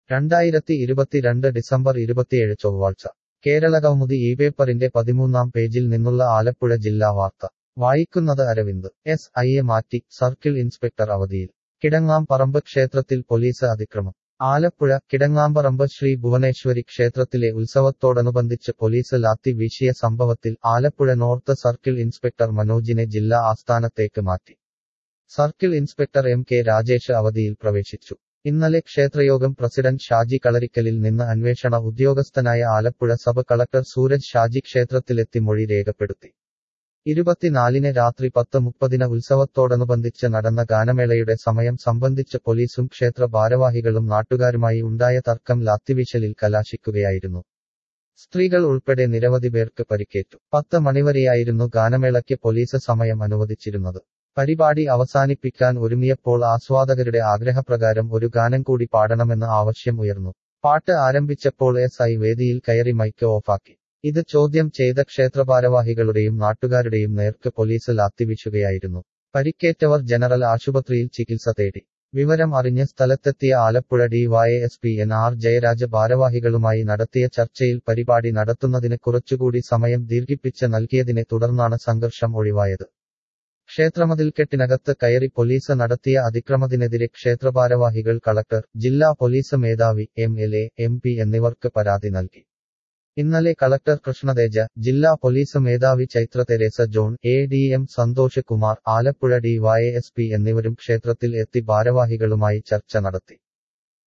രണ്ടായിരത്തി ഇരുപത്തിരണ്ട് ഡിസംബർ ഇരുപത്തിയേഴ് ചൊവ്വാഴ്ച കേരളകൗമുദി ഈ പേപ്പറിന്റെ പതിമൂന്നാം പേജിൽ നിന്നുള്ള ആലപ്പുഴ ജില്ലാ വാർത്ത വായിക്കുന്നത് അരവിന്ദ് എസ് ഐയെ മാറ്റി സർക്കിൾ ഇൻസ്പെക്ടർ അവധിയിൽ കിടങ്ങാംപറമ്പ് ക്ഷേത്രത്തിൽ പോലീസ് അതിക്രമം ആലപ്പുഴ കിടങ്ങാംപറമ്പ് ശ്രീ ഭുവനേശ്വരി ക്ഷേത്രത്തിലെ ഉത്സവത്തോടനുബന്ധിച്ച് പോലീസ് ലാത്തി വീശിയ സംഭവത്തിൽ ആലപ്പുഴ നോർത്ത് സർക്കിൾ ഇൻസ്പെക്ടർ മനോജിനെ ജില്ലാ ആസ്ഥാനത്തേക്ക് മാറ്റി circle inspector M K Rajesh അവധിയിൽ പ്രവേശിച്ചു ഇന്നലെ ക്ഷേത്രയോഗം പ്രസിഡന്റ് ഷാജി കളരിക്കലിൽ നിന്ന് അന്വേഷണ ഉദ്യോഗസ്ഥനായ ആലപ്പുഴ സബ് കളക്ടർ സൂരജ് ഷാജി ക്ഷേത്രത്തിലെത്തി മൊഴി രേഖപ്പെടുത്തി ഇരുപത്തിനാലിന് രാത്രി പത്ത് മുപ്പതിന് ഉത്സവത്തോടനുബന്ധിച്ച് നടന്ന ഗാനമേളയുടെ സമയം സംബന്ധിച്ച് പോലീസും ക്ഷേത്ര ഭാരവാഹികളും നാട്ടുകാരുമായി ഉണ്ടായ തർക്കം ലാത്തിവീശലിൽ കലാശിക്കുകയായിരുന്നു സ്ത്രീകൾ ഉൾപ്പെടെ നിരവധി പേർക്ക് പരിക്കേറ്റു പത്ത് മണിവരെയായിരുന്നു ഗാനമേളയ്ക്ക് പോലീസ് സമയം അനുവദിച്ചിരുന്നത് പരിപാടി അവസാനിപ്പിക്കാൻ ഒരുങ്ങിയപ്പോൾ ആസ്വാദകരുടെ ആഗ്രഹപ്രകാരം ഒരു ഗാനം കൂടി പാടണമെന്ന് ആവശ്യം ഉയർന്നു പാട്ട് ആരംഭിച്ചപ്പോൾ എസ് ഐ വേദിയിൽ കയറി മൈക്ക് ഓഫാക്കി ഇത് ചോദ്യം ചെയ്ത ക്ഷേത്രഭാരവാഹികളുടെയും നാട്ടുകാരുടെയും നേർക്ക് പോലീസ് ലാത്തിവീശുകയായിരുന്നു പരിക്കേറ്റവർ ജനറൽ ആശുപത്രിയിൽ ചികിത്സ തേടി വിവരം അറിഞ്ഞ് സ്ഥലത്തെത്തിയ Alappuzha DYSP N R Jayaraj ഭാരവാഹികളുമായി നടത്തിയ ചർച്ചയിൽ പരിപാടി നടത്തുന്നതിന് കുറച്ചുകൂടി സമയം ദീർഘിപ്പിച്ച് നൽകിയതിനെ തുടർന്നാണ് സംഘർഷം ഒഴിവായത് ക്ഷേത്രമതിൽക്കെട്ടിനകത്ത് കയറി പോലീസ് നടത്തിയ അതിക്രമത്തിനെതിരെ ക്ഷേത്രഭാരവാഹികൾ കളക്ടർ ജില്ലാ പോലീസ് മേധാവി M L A M P എന്നിവർക്ക് പരാതി നൽകി ഇന്നലെ കളക്ടർ കൃഷ്ണതേജ ജില്ലാ പോലീസ് മേധാവി Chaithra Teresa John A D M Santhosh Kumar Alappuzha DYSP എന്നിവരും ക്ഷേത്രത്തിൽ എത്തി ഭാരവാഹികളുമായി ചർച്ച നടത്തി